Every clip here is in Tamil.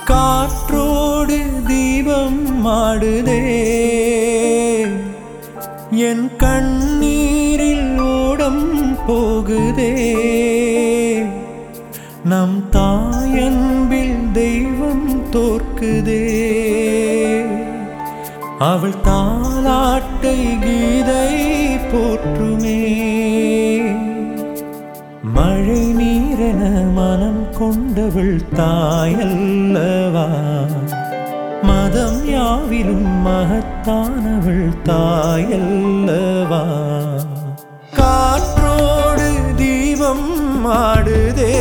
காற்றோடு தீபம் மாடுதே என் கண்ணீரில் ஓடம் போகுதே நம் தாயன்பில் தெய்வம் தோற்குதே அவள் தாலாட்டை கீதை போற்றுமே மழை நீரென மனம் கொண்டவள் தாயல்லவா மதம் யாவிலும் மகத்தானவள் தாயல்லவா காற்றோடு தீபம் ஆடுதே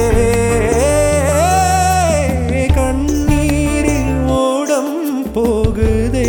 கண்ணீரில் ஓடம் போகுதே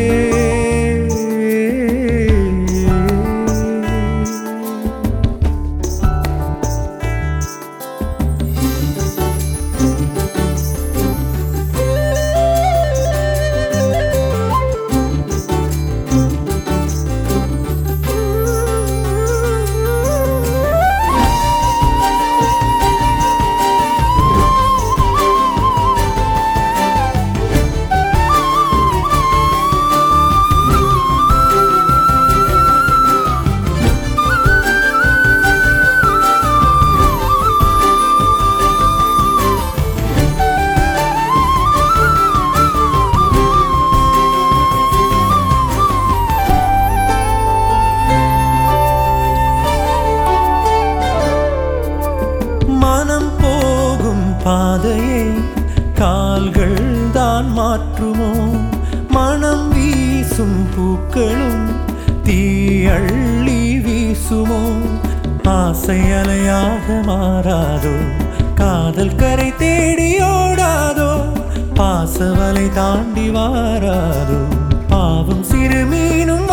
மனம் போகும் பாதையை கால்கள் தான் மாற்றுமோ மனம் வீசும் பூக்களும் தீயள்ளி வீசுமோ ஆசை அலையாக மாறாதோ காதல் கரை தேடி ஓடாதோ பாசவலை தாண்டி வாராதோ பாவம் சிறு மீனும்